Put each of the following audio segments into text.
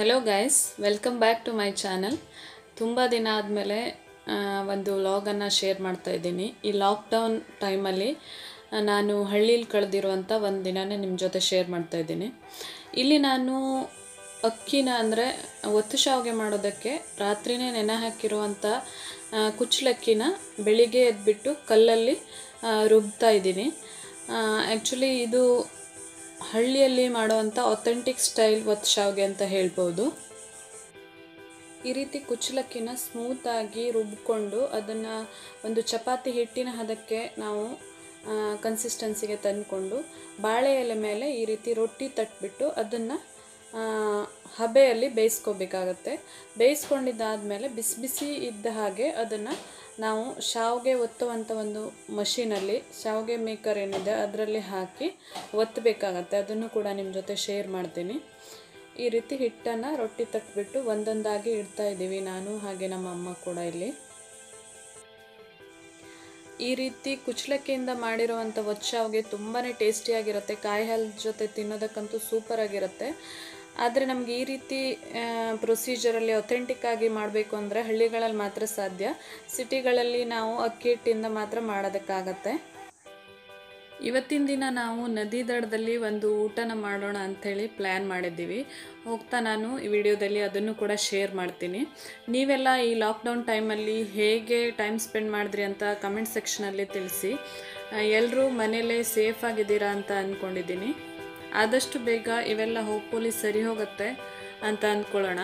hello guys welcome back to my channel ತುಂಬ ದಿನ ಆದಮೇಲೆ ಒಂದು ವ್ಲಾಗನ್ನು ಶೇರ್ ಮಾಡ್ತಾ ಇದ್ದೀನಿ ಈ ಲಾಕ್ಡೌನ್ ಟೈಮಲ್ಲಿ ನಾನು ಹಳ್ಳೀಲಿ ಕಳೆದಿರುವಂಥ ಒಂದು ದಿನನೇ ನಿಮ್ಮ ಜೊತೆ ಶೇರ್ ಮಾಡ್ತಾ ಇದ್ದೀನಿ ಇಲ್ಲಿ ನಾನು ಅಕ್ಕಿನ ಅಂದರೆ ಒತ್ತು ಶಾವಿಗೆ ಮಾಡೋದಕ್ಕೆ ರಾತ್ರಿನೇ ನೆನೆ ಹಾಕಿರುವಂಥ ಆ, ಕುಚ್ಚಲಕ್ಕಿನ ಬೆಳಿಗ್ಗೆ ಎದ್ಬಿಟ್ಟು ಕಲ್ಲಲ್ಲಿ ಆ, ರುಬ್ತಾ ಇದ್ದೀನಿ ಆ್ಯಕ್ಚುಲಿ ಇದು ಹಳ್ಳಿಯಲ್ಲಿ ಮಾಡುವಂಥ ಒಥೆಂಟಿಕ್ ಸ್ಟೈಲ್ ಒತ್ತು ಶಾವಿಗೆ ಅಂತ ಹೇಳ್ಬೋದು ಈ ರೀತಿ ಕುಚ್ಚಲಕ್ಕಿನ ಸ್ಮೂತಾಗಿ ರುಬ್ಕೊಂಡು ಅದನ್ನು ಒಂದು ಚಪಾತಿ ಹಿಟ್ಟಿನ ಹದಕ್ಕೆ ನಾವು ಕನ್ಸಿಸ್ಟೆನ್ಸಿಗೆ ತಂದುಕೊಂಡು ಬಾಳೆ ಎಲೆ ಮೇಲೆ ಈ ರೀತಿ ರೊಟ್ಟಿ ತಟ್ಬಿಟ್ಟು ಅದನ್ನು ಹಬೆಯಲ್ಲಿ ಬೇಯಿಸ್ಕೋಬೇಕಾಗತ್ತೆ ಬೇಯಿಸ್ಕೊಂಡಿದ್ದಾದಮೇಲೆ ಬಿಸಿ ಬಿಸಿ ಇದ್ದ ಹಾಗೆ ಅದನ್ನು ನಾವು ಶಾವಿಗೆ ಒತ್ತುವಂಥ ಒಂದು ಮಷೀನಲ್ಲಿ ಶಾವಿಗೆ ಮೇಕರ್ ಏನಿದೆ ಅದರಲ್ಲಿ ಹಾಕಿ ಒತ್ತಬೇಕಾಗತ್ತೆ ಅದನ್ನು ಕೂಡ ನಿಮ್ಮ ಜೊತೆ ಶೇರ್ ಮಾಡ್ತೀನಿ ಈ ರೀತಿ ಹಿಟ್ಟನ್ನು ರೊಟ್ಟಿ ತಟ್ಬಿಟ್ಟು ಒಂದೊಂದಾಗಿ ಇಡ್ತಾ ಇದ್ದೀವಿ ನಾನು ಹಾಗೆ ನಮ್ಮ ಅಮ್ಮ ಕೂಡ ಇಲ್ಲಿ ಈ ರೀತಿ ಕುಚ್ಚಲಕ್ಕಿಯಿಂದ ಮಾಡಿರುವಂಥ ಒಚ್ಚಾವ್ಗೆ ತುಂಬಾ ಟೇಸ್ಟಿಯಾಗಿರುತ್ತೆ ಕಾಯಿ ಹಾಲು ಜೊತೆ ತಿನ್ನೋದಕ್ಕಂತೂ ಸೂಪರಾಗಿರುತ್ತೆ ಆದರೆ ನಮ್ಗೆ ಈ ರೀತಿ ಪ್ರೊಸೀಜರಲ್ಲಿ ಒಥೆಂಟಿಕ್ ಆಗಿ ಮಾಡಬೇಕು ಅಂದರೆ ಹಳ್ಳಿಗಳಲ್ಲಿ ಮಾತ್ರ ಸಾಧ್ಯ ಸಿಟಿಗಳಲ್ಲಿ ನಾವು ಅಕ್ಕಿ ಹಿಟ್ಟಿಂದ ಮಾತ್ರ ಮಾಡೋದಕ್ಕಾಗತ್ತೆ ಇವತ್ತಿನ ದಿನ ನಾವು ನದಿ ದಡದಲ್ಲಿ ಒಂದು ಊಟನ ಮಾಡೋಣ ಅಂಥೇಳಿ ಪ್ಲ್ಯಾನ್ ಮಾಡಿದ್ದೀವಿ ಹೋಗ್ತಾ ನಾನು ಈ ವಿಡಿಯೋದಲ್ಲಿ ಅದನ್ನು ಕೂಡ ಶೇರ್ ಮಾಡ್ತೀನಿ ನೀವೆಲ್ಲ ಈ ಲಾಕ್ಡೌನ್ ಟೈಮಲ್ಲಿ ಹೇಗೆ ಟೈಮ್ ಸ್ಪೆಂಡ್ ಮಾಡಿದ್ರಿ ಅಂತ ಕಮೆಂಟ್ ಸೆಕ್ಷನಲ್ಲಿ ತಿಳಿಸಿ ಎಲ್ಲರೂ ಮನೇಲೇ ಸೇಫ್ ಆಗಿದ್ದೀರಾ ಅಂತ ಅಂದ್ಕೊಂಡಿದ್ದೀನಿ ಆದಷ್ಟು ಬೇಗ ಇವೆಲ್ಲ ಹೋಪ್ಫುಲಿ ಸರಿ ಹೋಗುತ್ತೆ ಅಂತ ಅಂದ್ಕೊಳ್ಳೋಣ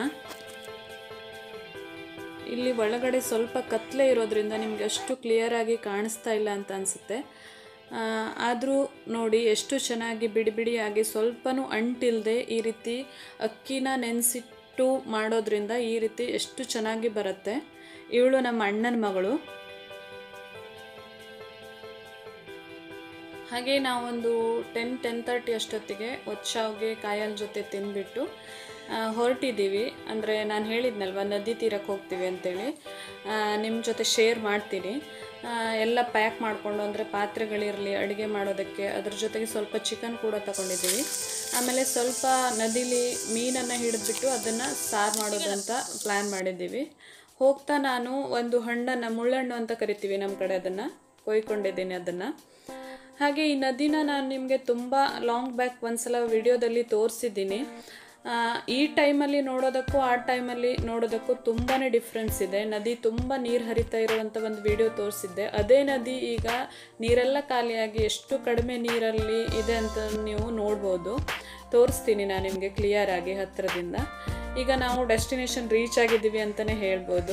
ಇಲ್ಲಿ ಒಳಗಡೆ ಸ್ವಲ್ಪ ಕತ್ಲೆ ಇರೋದ್ರಿಂದ ನಿಮಗೆ ಅಷ್ಟು ಕ್ಲಿಯರಾಗಿ ಕಾಣಿಸ್ತಾ ಇಲ್ಲ ಅಂತ ಅನಿಸುತ್ತೆ ಆದರೂ ನೋಡಿ ಎಷ್ಟು ಚೆನ್ನಾಗಿ ಬಿಡಿ ಬಿಡಿಯಾಗಿ ಸ್ವಲ್ಪನೂ ಅಂಟಿಲ್ಲದೆ ಈ ರೀತಿ ಅಕ್ಕಿನ ನೆನೆಸಿಟ್ಟು ಮಾಡೋದ್ರಿಂದ ಈ ರೀತಿ ಎಷ್ಟು ಚೆನ್ನಾಗಿ ಬರುತ್ತೆ ಇವಳು ನಮ್ಮ ಅಣ್ಣನ ಮಗಳು ಹಾಗೆ ನಾವೊಂದು ಟೆನ್ ಟೆನ್ ತರ್ಟಿ ಅಷ್ಟೊತ್ತಿಗೆ ಒಚ್ಚಾವ್ಗೆ ಕಾಯಲ್ ಜೊತೆ ತಿಂದ್ಬಿಟ್ಟು ಹೊರಟಿದ್ದೀವಿ ಅಂದರೆ ನಾನು ಹೇಳಿದ್ನಲ್ವ ನದಿ ತೀರಕ್ಕೆ ಹೋಗ್ತೀವಿ ಅಂತೇಳಿ ನಿಮ್ಮ ಜೊತೆ ಶೇರ್ ಮಾಡ್ತೀನಿ ಎಲ್ಲ ಪ್ಯಾಕ್ ಮಾಡಿಕೊಂಡು ಅಂದರೆ ಪಾತ್ರೆಗಳಿರಲಿ ಅಡುಗೆ ಮಾಡೋದಕ್ಕೆ ಅದ್ರ ಜೊತೆಗೆ ಸ್ವಲ್ಪ ಚಿಕನ್ ಕೂಡ ತಗೊಂಡಿದ್ದೀವಿ ಆಮೇಲೆ ಸ್ವಲ್ಪ ನದಿಲಿ ಮೀನನ್ನು ಹಿಡಿದ್ಬಿಟ್ಟು ಅದನ್ನು ಸಾರು ಮಾಡೋದಂತ ಪ್ಲ್ಯಾನ್ ಮಾಡಿದ್ದೀವಿ ಹೋಗ್ತಾ ನಾನು ಒಂದು ಹಣ್ಣನ್ನು ಮುಳ್ಳಹಣ್ಣು ಅಂತ ಕರಿತೀವಿ ನಮ್ಮ ಕಡೆ ಅದನ್ನು ಕೊಯ್ಕೊಂಡಿದ್ದೀನಿ ಅದನ್ನು ಹಾಗೆ ಈ ನದಿನ ನಾನು ನಿಮಗೆ ತುಂಬ ಲಾಂಗ್ ಬ್ಯಾಕ್ ಒಂದ್ಸಲ ವಿಡಿಯೋದಲ್ಲಿ ತೋರಿಸಿದ್ದೀನಿ ಈ ಟೈಮಲ್ಲಿ ನೋಡೋದಕ್ಕೂ ಆ ಟೈಮಲ್ಲಿ ನೋಡೋದಕ್ಕೂ ತುಂಬಾ ಡಿಫ್ರೆನ್ಸ್ ಇದೆ ನದಿ ತುಂಬ ನೀರು ಹರಿತಾ ಇರುವಂಥ ಒಂದು ವಿಡಿಯೋ ತೋರಿಸಿದ್ದೆ ಅದೇ ನದಿ ಈಗ ನೀರೆಲ್ಲ ಖಾಲಿಯಾಗಿ ಎಷ್ಟು ಕಡಿಮೆ ನೀರಲ್ಲಿ ಇದೆ ಅಂತ ನೀವು ನೋಡ್ಬೋದು ತೋರಿಸ್ತೀನಿ ನಾನು ನಿಮಗೆ ಕ್ಲಿಯರಾಗಿ ಹತ್ತಿರದಿಂದ ಈಗ ನಾವು ಡೆಸ್ಟಿನೇಷನ್ ರೀಚ್ ಆಗಿದ್ದೀವಿ ಅಂತಲೇ ಹೇಳ್ಬೋದು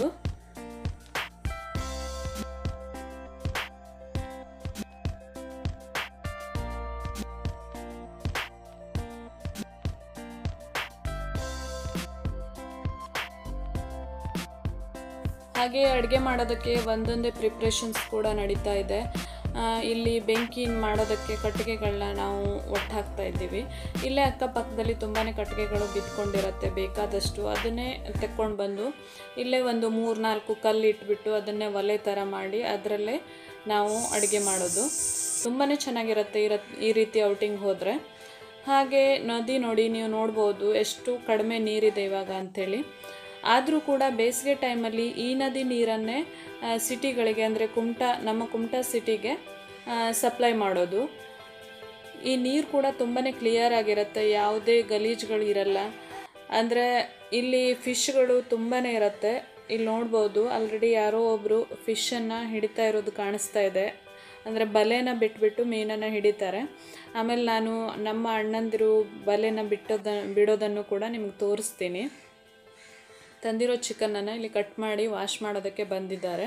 ಹಾಗೆ ಅಡುಗೆ ಮಾಡೋದಕ್ಕೆ ಒಂದೊಂದೇ ಪ್ರಿಪ್ರೇಷನ್ಸ್ ಕೂಡ ನಡೀತಾ ಇದೆ ಇಲ್ಲಿ ಬೆಂಕಿ ಮಾಡೋದಕ್ಕೆ ಕಟ್ಟಿಗೆಗಳನ್ನ ನಾವು ಒಟ್ಟು ಹಾಕ್ತಾ ಇದ್ದೀವಿ ಇಲ್ಲೇ ಅಕ್ಕಪಕ್ಕದಲ್ಲಿ ತುಂಬಾ ಕಟ್ಟಿಗೆಗಳು ಬಿದ್ಕೊಂಡಿರುತ್ತೆ ಬೇಕಾದಷ್ಟು ಅದನ್ನೇ ತೆಕ್ಕೊಂಡು ಬಂದು ಇಲ್ಲೇ ಒಂದು ಮೂರು ನಾಲ್ಕು ಕಲ್ಲು ಇಟ್ಬಿಟ್ಟು ಅದನ್ನೇ ಒಲೆ ಥರ ಮಾಡಿ ಅದರಲ್ಲೇ ನಾವು ಅಡುಗೆ ಮಾಡೋದು ತುಂಬಾ ಚೆನ್ನಾಗಿರುತ್ತೆ ಇರ ಈ ರೀತಿ ಔಟಿಂಗ್ ಹೋದರೆ ಹಾಗೆ ನದಿ ನೋಡಿ ನೀವು ನೋಡ್ಬೋದು ಎಷ್ಟು ಕಡಿಮೆ ನೀರಿದೆ ಇವಾಗ ಅಂಥೇಳಿ ಆದರೂ ಕೂಡ ಬೇಸಿಗೆ ಟೈಮಲ್ಲಿ ಈ ನದಿ ನೀರನ್ನೇ ಸಿಟಿಗಳಿಗೆ ಅಂದರೆ ಕುಮಟಾ ನಮ್ಮ ಕುಮಟಾ ಸಿಟಿಗೆ ಸಪ್ಲೈ ಮಾಡೋದು ಈ ನೀರು ಕೂಡ ತುಂಬಾ ಕ್ಲಿಯರ್ ಆಗಿರುತ್ತೆ ಯಾವುದೇ ಗಲೀಜುಗಳು ಇರಲ್ಲ ಅಂದರೆ ಇಲ್ಲಿ ಫಿಶ್ಗಳು ತುಂಬಾ ಇರುತ್ತೆ ಇಲ್ಲಿ ನೋಡ್ಬೋದು ಆಲ್ರೆಡಿ ಯಾರೋ ಒಬ್ಬರು ಫಿಶನ್ನು ಹಿಡಿತಾ ಇರೋದು ಕಾಣಿಸ್ತಾ ಇದೆ ಅಂದರೆ ಬಲೆನ ಬಿಟ್ಬಿಟ್ಟು ಮೀನನ್ನು ಹಿಡಿತಾರೆ ಆಮೇಲೆ ನಾನು ನಮ್ಮ ಅಣ್ಣಂದಿರು ಬಲೆನ ಬಿಟ್ಟೋದ ಬಿಡೋದನ್ನು ಕೂಡ ನಿಮ್ಗೆ ತೋರಿಸ್ತೀನಿ ತಂದಿರೋ ಚಿಕನನ್ನು ಇಲ್ಲಿ ಕಟ್ ಮಾಡಿ ವಾಶ್ ಮಾಡೋದಕ್ಕೆ ಬಂದಿದ್ದಾರೆ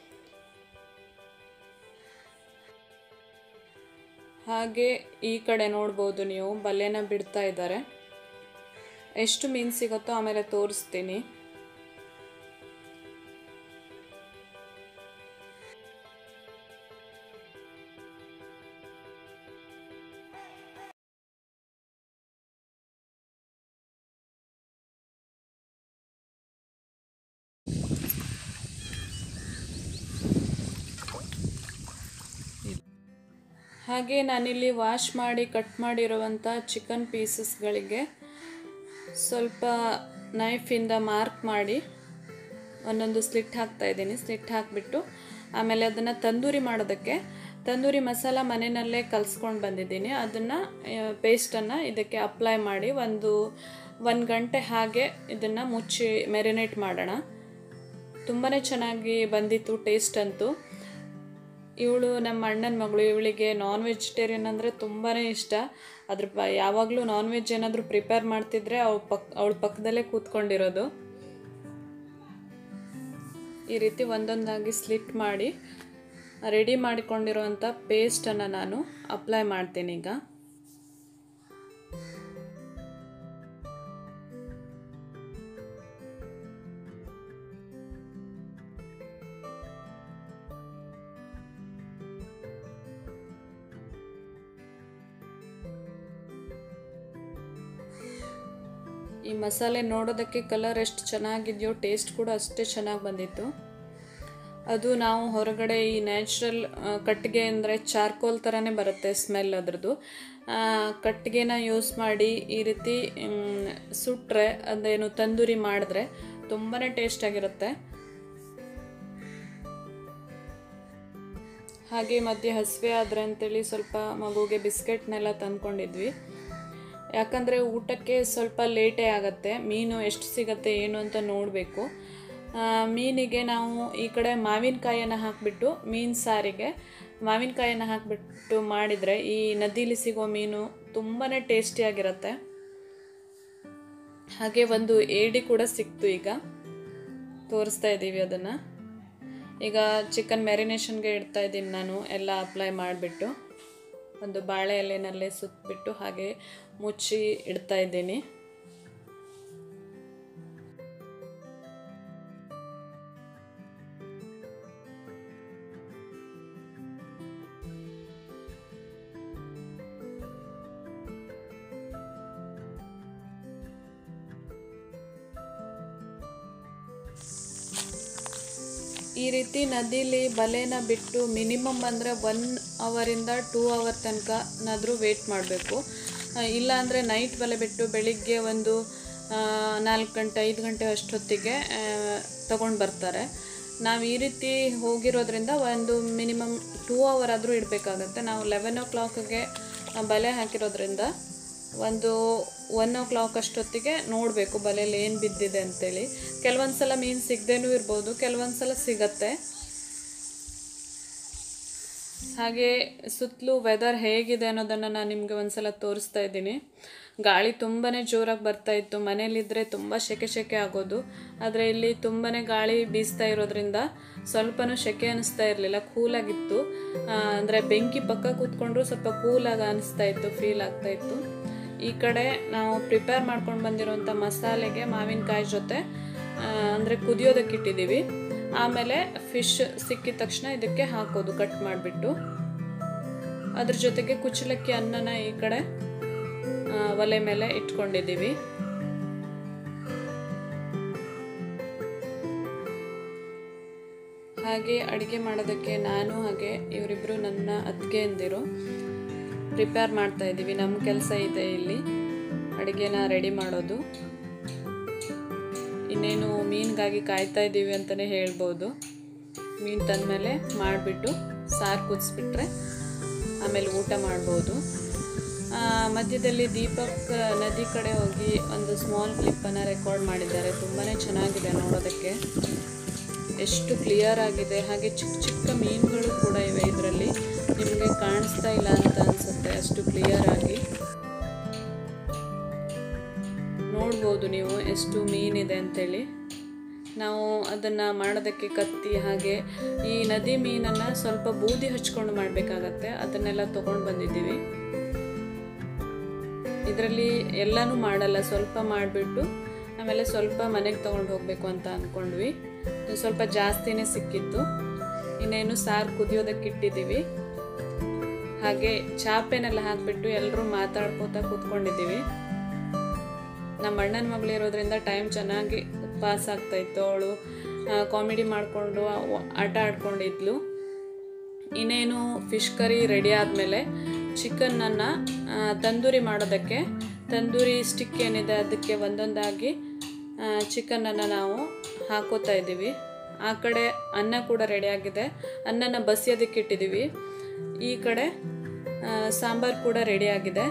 ಹಾಗೆ ಈ ಕಡೆ ನೋಡ್ಬೋದು ನೀವು ಬಲೆನ ಬಿಡ್ತಾ ಇದ್ದಾರೆ ಎಷ್ಟು ಮೀನು ಸಿಗುತ್ತೋ ಆಮೇಲೆ ತೋರಿಸ್ತೀನಿ ಹಾಗೆ ನಾನಿಲ್ಲಿ ವಾಶ್ ಮಾಡಿ ಕಟ್ ಮಾಡಿರುವಂಥ ಚಿಕನ್ ಪೀಸಸ್ಗಳಿಗೆ ಸ್ವಲ್ಪ ನೈಫಿಂದ ಮಾರ್ಕ್ ಮಾಡಿ ಒಂದೊಂದು ಸ್ಲಿಟ್ ಹಾಕ್ತಾ ಇದ್ದೀನಿ ಸ್ಲಿಟ್ ಹಾಕಿಬಿಟ್ಟು ಆಮೇಲೆ ಅದನ್ನು ತಂದೂರಿ ಮಾಡೋದಕ್ಕೆ ತಂದೂರಿ ಮಸಾಲ ಮನೆಯಲ್ಲೇ ಕಲಿಸ್ಕೊಂಡು ಬಂದಿದ್ದೀನಿ ಅದನ್ನು ಪೇಸ್ಟನ್ನು ಇದಕ್ಕೆ ಅಪ್ಲೈ ಮಾಡಿ ಒಂದು ಒಂದು ಗಂಟೆ ಹಾಗೆ ಇದನ್ನು ಮುಚ್ಚಿ ಮೆರಿನೇಟ್ ಮಾಡೋಣ ತುಂಬಾ ಚೆನ್ನಾಗಿ ಬಂದಿತ್ತು ಟೇಸ್ಟ್ ಅಂತೂ ಇವಳು ನಮ್ಮ ಅಣ್ಣನ ಮಗಳು ಇವಳಿಗೆ ನಾನ್ ವೆಜಿಟೇರಿಯನ್ ಅಂದರೆ ತುಂಬಾ ಇಷ್ಟ ಅದ್ರ ಪ ಯಾವಾಗಲೂ ನಾನ್ ವೆಜ್ ಏನಾದರೂ ಪ್ರಿಪೇರ್ ಮಾಡ್ತಿದ್ರೆ ಅವಳ ಪಕ್ ಅವಳ ಪಕ್ಕದಲ್ಲೇ ಕೂತ್ಕೊಂಡಿರೋದು ಈ ರೀತಿ ಒಂದೊಂದಾಗಿ ಸ್ಲಿಟ್ ಮಾಡಿ ರೆಡಿ ಮಾಡಿಕೊಂಡಿರುವಂಥ ಪೇಸ್ಟನ್ನು ನಾನು ಅಪ್ಲೈ ಮಾಡ್ತೀನಿ ಈಗ ಈ ಮಸಾಲೆ ನೋಡೋದಕ್ಕೆ ಕಲರ್ ಎಷ್ಟು ಚೆನ್ನಾಗಿದೆಯೋ ಟೇಸ್ಟ್ ಕೂಡ ಅಷ್ಟೇ ಚೆನ್ನಾಗಿ ಬಂದಿತ್ತು ಅದು ನಾವು ಹೊರಗಡೆ ಈ ನ್ಯಾಚುರಲ್ ಕಟ್ಟಿಗೆ ಅಂದರೆ ಚಾರ್ಕೋಲ್ ಥರನೇ ಬರುತ್ತೆ ಸ್ಮೆಲ್ ಅದ್ರದ್ದು ಕಟ್ಟಿಗೆನ ಯೂಸ್ ಮಾಡಿ ಈ ರೀತಿ ಸುಟ್ಟರೆ ಅದೇನು ತಂದೂರಿ ಮಾಡಿದ್ರೆ ತುಂಬಾ ಟೇಸ್ಟಾಗಿರುತ್ತೆ ಹಾಗೆ ಮಧ್ಯೆ ಹಸಿವೆ ಆದರೆ ಅಂತೇಳಿ ಸ್ವಲ್ಪ ಮಗುಗೆ ಬಿಸ್ಕೆಟ್ನೆಲ್ಲ ತಂದ್ಕೊಂಡಿದ್ವಿ ಯಾಕಂದರೆ ಊಟಕ್ಕೆ ಸ್ವಲ್ಪ ಲೇಟೇ ಆಗುತ್ತೆ ಮೀನು ಎಷ್ಟು ಸಿಗತ್ತೆ ಏನು ಅಂತ ನೋಡಬೇಕು ಮೀನಿಗೆ ನಾವು ಈ ಕಡೆ ಮಾವಿನಕಾಯನ್ನು ಹಾಕಿಬಿಟ್ಟು ಮೀನು ಸಾರಿಗೆ ಮಾವಿನಕಾಯನ್ನು ಹಾಕಿಬಿಟ್ಟು ಮಾಡಿದರೆ ಈ ನದಿಲಿ ಸಿಗೋ ಮೀನು ತುಂಬಾ ಟೇಸ್ಟಿಯಾಗಿರುತ್ತೆ ಹಾಗೆ ಒಂದು ಏಡಿ ಕೂಡ ಸಿಕ್ತು ಈಗ ತೋರಿಸ್ತಾ ಇದ್ದೀವಿ ಅದನ್ನು ಈಗ ಚಿಕನ್ ಮ್ಯಾರಿನೇಷನ್ಗೆ ಇಡ್ತಾ ಇದ್ದೀನಿ ನಾನು ಎಲ್ಲ ಅಪ್ಲೈ ಮಾಡಿಬಿಟ್ಟು ಒಂದು ಬಾಳೆ ಎಲೆನಲ್ಲೇ ಸುತ್ತಬಿಟ್ಟು ಹಾಗೆ ಮುಚ್ಚಿ ಇಡ್ತಾ ಇದ್ದೀನಿ ಈ ರೀತಿ ನದಿಲಿ ಬಲೆನ ಬಿಟ್ಟು ಮಿನಿಮಮ್ ಅಂದರೆ ಒನ್ ಅವರಿಂದ ಟೂ ಅವರ್ ತನಕನಾದರೂ ವೇಟ್ ಮಾಡಬೇಕು ಇಲ್ಲ ಅಂದರೆ ನೈಟ್ ಬಲೆ ಬಿಟ್ಟು ಬೆಳಿಗ್ಗೆ ಒಂದು ನಾಲ್ಕು ಗಂಟೆ ಐದು ಗಂಟೆ ಅಷ್ಟೊತ್ತಿಗೆ ತಗೊಂಡು ಬರ್ತಾರೆ ನಾವು ಈ ರೀತಿ ಹೋಗಿರೋದ್ರಿಂದ ಒಂದು ಮಿನಿಮಮ್ ಟೂ ಅವರ್ ಆದರೂ ಇಡಬೇಕಾಗತ್ತೆ ನಾವು ಲೆವೆನ್ ಓ ಕ್ಲಾಕ್ಗೆ ಬಲೆ ಹಾಕಿರೋದ್ರಿಂದ ಒಂದು ಒನ್ ಓ ಕ್ಲಾಕ್ ಅಷ್ಟೊತ್ತಿಗೆ ನೋಡಬೇಕು ಬಲೆಯಲ್ಲಿ ಏನು ಬಿದ್ದಿದೆ ಅಂತೇಳಿ ಕೆಲವೊಂದು ಸಲ ಮೀನು ಸಿಗದೇನೂ ಇರ್ಬೋದು ಕೆಲವೊಂದು ಸಲ ಸಿಗತ್ತೆ ಹಾಗೆ ಸುತ್ತಲೂ ವೆದರ್ ಹೇಗಿದೆ ಅನ್ನೋದನ್ನು ನಾನು ನಿಮಗೆ ಒಂದ್ಸಲ ತೋರಿಸ್ತಾ ಇದ್ದೀನಿ ಗಾಳಿ ತುಂಬಾ ಜೋರಾಗಿ ಬರ್ತಾ ಇತ್ತು ಮನೇಲಿದ್ದರೆ ತುಂಬ ಸೆಕೆ ಸೆಕೆ ಆಗೋದು ಆದರೆ ಇಲ್ಲಿ ತುಂಬಾ ಗಾಳಿ ಬೀಸ್ತಾ ಇರೋದ್ರಿಂದ ಸ್ವಲ್ಪನೂ ಸೆಕೆ ಅನಿಸ್ತಾ ಇರಲಿಲ್ಲ ಕೂಲಾಗಿತ್ತು ಅಂದರೆ ಬೆಂಕಿ ಪಕ್ಕ ಕೂತ್ಕೊಂಡ್ರು ಸ್ವಲ್ಪ ಕೂಲಾಗಿ ಅನಿಸ್ತಾ ಇತ್ತು ಫೀಲ್ ಆಗ್ತಾ ಇತ್ತು ಈ ಕಡೆ ನಾವು ಪ್ರಿಪೇರ್ ಮಾಡ್ಕೊಂಡು ಬಂದಿರೋಂಥ ಮಸಾಲೆಗೆ ಮಾವಿನಕಾಯಿ ಜೊತೆ ಅಂದರೆ ಕುದಿಯೋದಕ್ಕೆ ಇಟ್ಟಿದ್ದೀವಿ ಆಮೇಲೆ ಫಿಶ್ ಸಿಕ್ಕಿದ ತಕ್ಷಣ ಇದಕ್ಕೆ ಹಾಕೋದು ಕಟ್ ಮಾಡಿಬಿಟ್ಟು ಅದ್ರ ಜೊತೆಗೆ ಕುಚ್ಚಲಕ್ಕಿ ಅನ್ನನ ಈ ಕಡೆ ಒಲೆ ಮೇಲೆ ಇಟ್ಕೊಂಡಿದ್ದೀವಿ ಹಾಗೆ ಅಡುಗೆ ಮಾಡೋದಕ್ಕೆ ನಾನು ಹಾಗೆ ಇವರಿಬ್ಬರು ನನ್ನ ಅತ್ತಿಗೆಯಂದಿರು ಪ್ರಿಪೇರ್ ಮಾಡ್ತಾ ಇದ್ದೀವಿ ನಮ್ಮ ಕೆಲಸ ಇದೆ ಇಲ್ಲಿ ಅಡುಗೆನ ರೆಡಿ ಮಾಡೋದು ಇನ್ನೇನು ಮೀನಿಗಾಗಿ ಕಾಯ್ತಾ ಇದ್ದೀವಿ ಅಂತಲೇ ಹೇಳ್ಬೋದು ಮೀನು ತಂದಮೇಲೆ ಮಾಡಿಬಿಟ್ಟು ಸಾರು ಕುದಿಸ್ಬಿಟ್ರೆ ಆಮೇಲೆ ಊಟ ಮಾಡ್ಬೋದು ಮಧ್ಯದಲ್ಲಿ ದೀಪಕ್ ನದಿ ಕಡೆ ಹೋಗಿ ಒಂದು ಸ್ಮಾಲ್ ಕ್ಲಿಪ್ಪನ್ನು ರೆಕಾರ್ಡ್ ಮಾಡಿದ್ದಾರೆ ತುಂಬಾ ಚೆನ್ನಾಗಿದೆ ನೋಡೋದಕ್ಕೆ ಎಷ್ಟು ಕ್ಲಿಯರ್ ಆಗಿದೆ ಹಾಗೆ ಚಿಕ್ಕ ಚಿಕ್ಕ ಮೀನುಗಳು ಕೂಡ ಇವೆ ಇದರಲ್ಲಿ ನಿಮಗೆ ಕಾಣಿಸ್ತಾ ಇಲ್ಲ ಅಂತ ಅನಿಸುತ್ತೆ ಅಷ್ಟು ಕ್ಲಿಯರ್ ಆಗಿ ನೋಡ್ಬೋದು ನೀವು ಎಷ್ಟು ಮೀನಿದೆ ಅಂತೇಳಿ ನಾವು ಅದನ್ನು ಮಾಡೋದಕ್ಕೆ ಕತ್ತಿ ಹಾಗೆ ಈ ನದಿ ಮೀನನ್ನು ಸ್ವಲ್ಪ ಬೂದಿ ಹಚ್ಕೊಂಡು ಮಾಡಬೇಕಾಗತ್ತೆ ಅದನ್ನೆಲ್ಲ ತೊಗೊಂಡು ಬಂದಿದ್ದೀವಿ ಇದರಲ್ಲಿ ಎಲ್ಲನೂ ಮಾಡಲ್ಲ ಸ್ವಲ್ಪ ಮಾಡಿಬಿಟ್ಟು ಆಮೇಲೆ ಸ್ವಲ್ಪ ಮನೆಗೆ ತೊಗೊಂಡು ಹೋಗಬೇಕು ಅಂತ ಅಂದ್ಕೊಂಡ್ವಿ ಸ್ವಲ್ಪ ಜಾಸ್ತಿನೇ ಸಿಕ್ಕಿತ್ತು ಇನ್ನೇನು ಸಾರು ಕುದಿಯೋದಕ್ಕೆ ಇಟ್ಟಿದ್ದೀವಿ ಹಾಗೆ ಚಾಪೆನೆಲ್ಲ ಹಾಕಿಬಿಟ್ಟು ಎಲ್ಲರೂ ಮಾತಾಡ್ಕೋತಾ ಕೂತ್ಕೊಂಡಿದ್ದೀವಿ ನಮ್ಮ ಅಣ್ಣನ ಮಗಳಿರೋದ್ರಿಂದ ಟೈಮ್ ಚೆನ್ನಾಗಿ ಪಾಸ್ ಆಗ್ತಾ ಇತ್ತು ಅವಳು ಕಾಮಿಡಿ ಮಾಡಿಕೊಂಡು ಆಟ ಆಡ್ಕೊಂಡಿದ್ಲು ಇನ್ನೇನು ಫಿಶ್ ಕರಿ ರೆಡಿ ಆದಮೇಲೆ ಚಿಕನ್ನನ್ನು ತಂದೂರಿ ಮಾಡೋದಕ್ಕೆ ತಂದೂರಿ ಸ್ಟಿಕ್ ಏನಿದೆ ಅದಕ್ಕೆ ಒಂದೊಂದಾಗಿ ಚಿಕನನ್ನು ನಾವು ಹಾಕೋತಾ ಇದ್ದೀವಿ ಆ ಕಡೆ ಅನ್ನ ಕೂಡ ರೆಡಿಯಾಗಿದೆ ಅನ್ನನ ಬಸಿಯೋದಕ್ಕೆ ಇಟ್ಟಿದ್ದೀವಿ ಈ ಕಡೆ ಸಾಂಬಾರು ಕೂಡ ರೆಡಿಯಾಗಿದೆ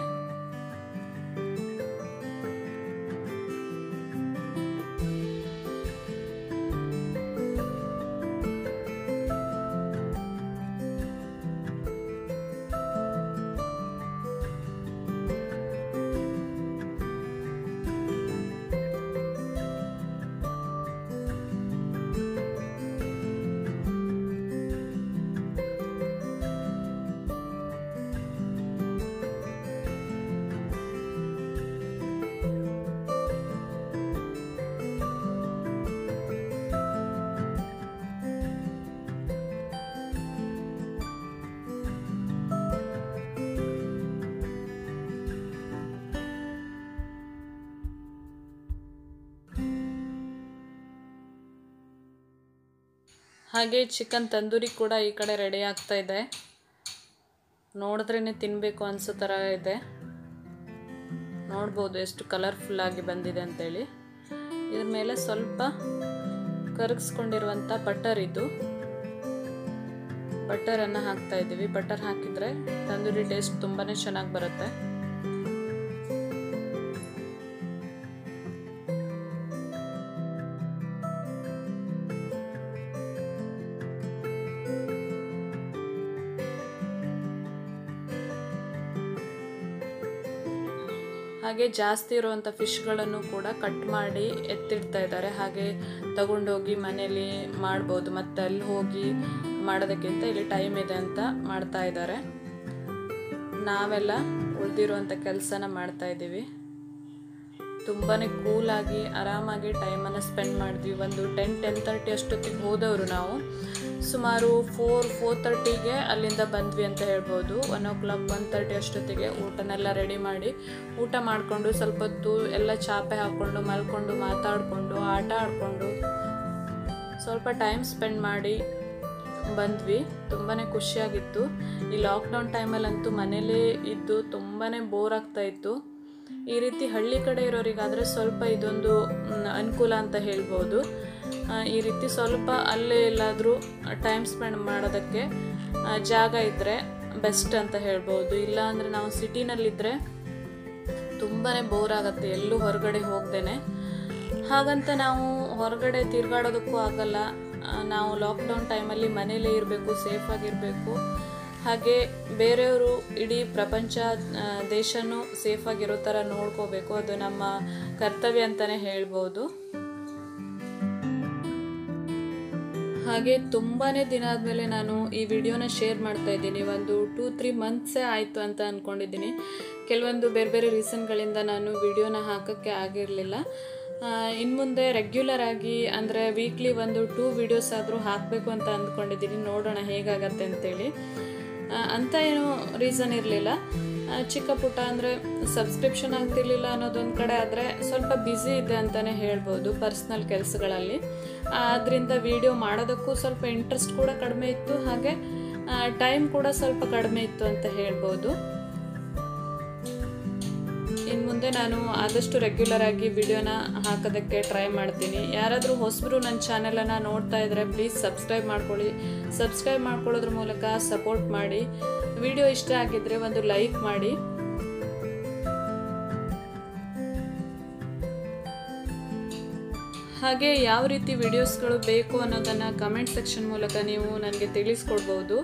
ಹಾಗೆ ಚಿಕನ್ ತಂದೂರಿ ಕೂಡ ಈ ಕಡೆ ರೆಡಿ ಆಗ್ತಾ ಇದೆ ನೋಡಿದ್ರೇ ತಿನ್ನಬೇಕು ಅನಿಸೋ ಥರ ಇದೆ ನೋಡ್ಬೋದು ಎಷ್ಟು ಕಲರ್ಫುಲ್ ಆಗಿ ಬಂದಿದೆ ಅಂತೇಳಿ ಇದ್ರ ಮೇಲೆ ಸ್ವಲ್ಪ ಕರಗಿಸ್ಕೊಂಡಿರುವಂಥ ಬಟರ್ ಇದು ಬಟರನ್ನು ಹಾಕ್ತಾ ಇದ್ದೀವಿ ಬಟರ್ ಹಾಕಿದರೆ ತಂದೂರಿ ಟೇಸ್ಟ್ ತುಂಬಾ ಚೆನ್ನಾಗಿ ಬರುತ್ತೆ ಹಾಗೆ ಜಾಸ್ತಿ ಇರುವಂಥ ಫಿಶ್ಗಳನ್ನು ಕೂಡ ಕಟ್ ಮಾಡಿ ಎತ್ತಿಡ್ತಾ ಇದ್ದಾರೆ ಹಾಗೆ ತಗೊಂಡೋಗಿ ಮನೇಲಿ ಮಾಡ್ಬೋದು ಮತ್ತು ಅಲ್ಲಿ ಹೋಗಿ ಮಾಡೋದಕ್ಕಿಂತ ಇಲ್ಲಿ ಟೈಮ್ ಇದೆ ಅಂತ ಮಾಡ್ತಾ ಇದ್ದಾರೆ ನಾವೆಲ್ಲ ಉಳಿದಿರುವಂಥ ಕೆಲಸನ ಮಾಡ್ತಾ ಇದ್ದೀವಿ ತುಂಬಾ ಕೂಲಾಗಿ ಆರಾಮಾಗಿ ಟೈಮನ್ನು ಸ್ಪೆಂಡ್ ಮಾಡಿದ್ವಿ ಒಂದು ಟೆನ್ ಟೆನ್ ತರ್ಟಿ ಅಷ್ಟೊತ್ತಿಗೆ ಹೋದವರು ನಾವು ಸುಮಾರು ಫೋರ್ ಫೋರ್ ತರ್ಟಿಗೆ ಅಲ್ಲಿಂದ ಬಂದ್ವಿ ಅಂತ ಹೇಳ್ಬೋದು one o'clock one thirty ಅಷ್ಟೊತ್ತಿಗೆ ಊಟನೆಲ್ಲ ರೆಡಿ ಮಾಡಿ ಊಟ ಮಾಡಿಕೊಂಡು ಸ್ವಲ್ಪ ಹೊತ್ತು ಎಲ್ಲ ಚಾಪೆ ಹಾಕ್ಕೊಂಡು ಮಲ್ಕೊಂಡು ಮಾತಾಡಿಕೊಂಡು ಆಟ ಆಡಿಕೊಂಡು ಸ್ವಲ್ಪ ಟೈಮ್ ಸ್ಪೆಂಡ್ ಮಾಡಿ ಬಂದ್ವಿ ತುಂಬಾ ಖುಷಿಯಾಗಿತ್ತು ಈ ಲಾಕ್ಡೌನ್ ಟೈಮಲ್ಲಂತೂ ಮನೇಲೇ ಇದ್ದು ತುಂಬಾ ಬೋರ್ ಆಗ್ತಾ ಇತ್ತು ಈ ರೀತಿ ಹಳ್ಳಿ ಕಡೆ ಇರೋರಿಗಾದರೆ ಸ್ವಲ್ಪ ಇದೊಂದು ಅನುಕೂಲ ಅಂತ ಹೇಳ್ಬೋದು ಈ ರೀತಿ ಸ್ವಲ್ಪ ಅಲ್ಲೇ ಎಲ್ಲಾದರೂ ಟೈಮ್ ಸ್ಪೆಂಡ್ ಮಾಡೋದಕ್ಕೆ ಜಾಗ ಇದ್ದರೆ ಬೆಸ್ಟ್ ಅಂತ ಹೇಳ್ಬೋದು ಇಲ್ಲ ಅಂದರೆ ನಾವು ಸಿಟಿನಲ್ಲಿದ್ದರೆ ತುಂಬಾ ಬೋರ್ ಆಗುತ್ತೆ ಎಲ್ಲೂ ಹೊರಗಡೆ ಹೋಗ್ದೇನೆ ಹಾಗಂತ ನಾವು ಹೊರಗಡೆ ತಿರುಗಾಡೋದಕ್ಕೂ ಆಗಲ್ಲ ನಾವು ಲಾಕ್ಡೌನ್ ಟೈಮಲ್ಲಿ ಮನೇಲೇ ಇರಬೇಕು ಸೇಫಾಗಿರಬೇಕು ಹಾಗೆ ಬೇರೆಯವರು ಇಡೀ ಪ್ರಪಂಚ ದೇಶನೂ ಸೇಫಾಗಿರೋ ಥರ ನೋಡ್ಕೋಬೇಕು ಅದು ನಮ್ಮ ಕರ್ತವ್ಯ ಅಂತಲೇ ಹೇಳ್ಬೋದು ಹಾಗೆ ತುಂಬಾ ದಿನ ಆದಮೇಲೆ ನಾನು ಈ ವಿಡಿಯೋನ ಶೇರ್ ಮಾಡ್ತಾ ಇದ್ದೀನಿ ಒಂದು ಟೂ ತ್ರೀ ಮಂತ್ಸೇ ಆಯಿತು ಅಂತ ಅಂದ್ಕೊಂಡಿದ್ದೀನಿ ಕೆಲವೊಂದು ಬೇರೆ ಬೇರೆ ರೀಸನ್ಗಳಿಂದ ನಾನು ವಿಡಿಯೋನ ಹಾಕೋಕ್ಕೆ ಆಗಿರಲಿಲ್ಲ ಇನ್ನು ಮುಂದೆ ರೆಗ್ಯುಲರ್ ಆಗಿ ಅಂದರೆ ವೀಕ್ಲಿ ಒಂದು ಟೂ ವಿಡಿಯೋಸ್ ಆದರೂ ಹಾಕಬೇಕು ಅಂತ ಅಂದ್ಕೊಂಡಿದ್ದೀನಿ ನೋಡೋಣ ಹೇಗಾಗತ್ತೆ ಅಂತೇಳಿ ಅಂತ ಏನೂ ರೀಸನ್ ಇರಲಿಲ್ಲ ಚಿಕ್ಕ ಪುಟ್ಟ ಅಂದರೆ ಸಬ್ಸ್ಕ್ರಿಪ್ಷನ್ ಆಗ್ತಿರ್ಲಿಲ್ಲ ಅನ್ನೋದೊಂದು ಕಡೆ ಆದರೆ ಸ್ವಲ್ಪ ಬ್ಯುಸಿ ಇದೆ ಅಂತಲೇ ಹೇಳ್ಬೋದು ಪರ್ಸ್ನಲ್ ಕೆಲಸಗಳಲ್ಲಿ ಅದರಿಂದ ವಿಡಿಯೋ ಮಾಡೋದಕ್ಕೂ ಸ್ವಲ್ಪ ಇಂಟ್ರೆಸ್ಟ್ ಕೂಡ ಕಡಿಮೆ ಇತ್ತು ಹಾಗೆ ಟೈಮ್ ಕೂಡ ಸ್ವಲ್ಪ ಕಡಿಮೆ ಇತ್ತು ಅಂತ ಹೇಳ್ಬೋದು ಇನ್ನು ಮುಂದೆ ನಾನು ಆದಷ್ಟು ರೆಗ್ಯುಲರ್ ಆಗಿ ವಿಡಿಯೋನ ಹಾಕೋದಕ್ಕೆ ಟ್ರೈ ಮಾಡ್ತೀನಿ ಯಾರಾದರೂ ಹೊಸಬರು ನನ್ನ ಚಾನೆಲನ್ನು ನೋಡ್ತಾ ಇದ್ದರೆ ಪ್ಲೀಸ್ ಸಬ್ಸ್ಕ್ರೈಬ್ ಮಾಡ್ಕೊಳ್ಳಿ ಸಬ್ಸ್ಕ್ರೈಬ್ ಮಾಡ್ಕೊಳ್ಳೋದ್ರ ಮೂಲಕ ಸಪೋರ್ಟ್ ಮಾಡಿ ವಿಡಿಯೋ ಇಷ್ಟ ಆಗಿದ್ದರೆ ಒಂದು ಲೈಕ್ ಮಾಡಿ ಹಾಗೆ ಯಾವ ರೀತಿ ವಿಡಿಯೋಸ್ಗಳು ಬೇಕು ಅನ್ನೋದನ್ನು ಕಮೆಂಟ್ ಸೆಕ್ಷನ್ ಮೂಲಕ ನೀವು ನನಗೆ ತಿಳಿಸ್ಕೊಡ್ಬೋದು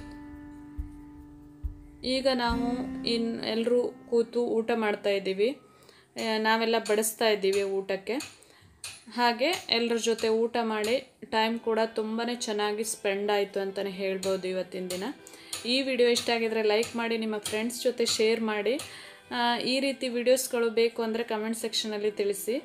ಈಗ ನಾವು ಇನ್ ಎಲ್ಲರೂ ಕೂತು ಊಟ ಮಾಡ್ತಾ ಇದ್ದೀವಿ ನಾವೆಲ್ಲ ಬಡಿಸ್ತಾ ಇದ್ದೀವಿ ಊಟಕ್ಕೆ ಹಾಗೆ ಎಲ್ಲರ ಜೊತೆ ಊಟ ಮಾಡಿ ಟೈಮ್ ಕೂಡ ತುಂಬಾ ಚೆನ್ನಾಗಿ ಸ್ಪೆಂಡ್ ಆಯಿತು ಅಂತಲೇ ಹೇಳ್ಬೋದು ಇವತ್ತಿನ ದಿನ ಈ ವಿಡಿಯೋ ಇಷ್ಟ ಆಗಿದರೆ ಲೈಕ್ ಮಾಡಿ ನಿಮ್ಮ ಫ್ರೆಂಡ್ಸ್ ಜೊತೆ ಶೇರ್ ಮಾಡಿ ಈ ರೀತಿ ವಿಡಿಯೋಸ್ಗಳು ಬೇಕು ಅಂದರೆ ಕಮೆಂಟ್ ಸೆಕ್ಷನಲ್ಲಿ ತಿಳಿಸಿ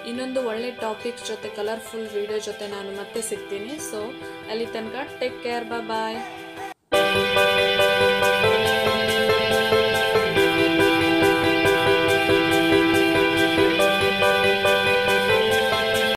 ಇನ್ನೊಂದು ಒಳ್ಳೆ ಟಾಪಿಕ್ಸ್ ಜೊತೆ ಕಲರ್ಫುಲ್ ವಿಡಿಯೋ ಜೊತೆ ನಾನು ಮತ್ತೆ ಸಿಗ್ತೀನಿ ಸೊ ಅಲ್ಲಿ ತನಕ ಟೇಕ್ ಕೇರ್ ಬಾಯ್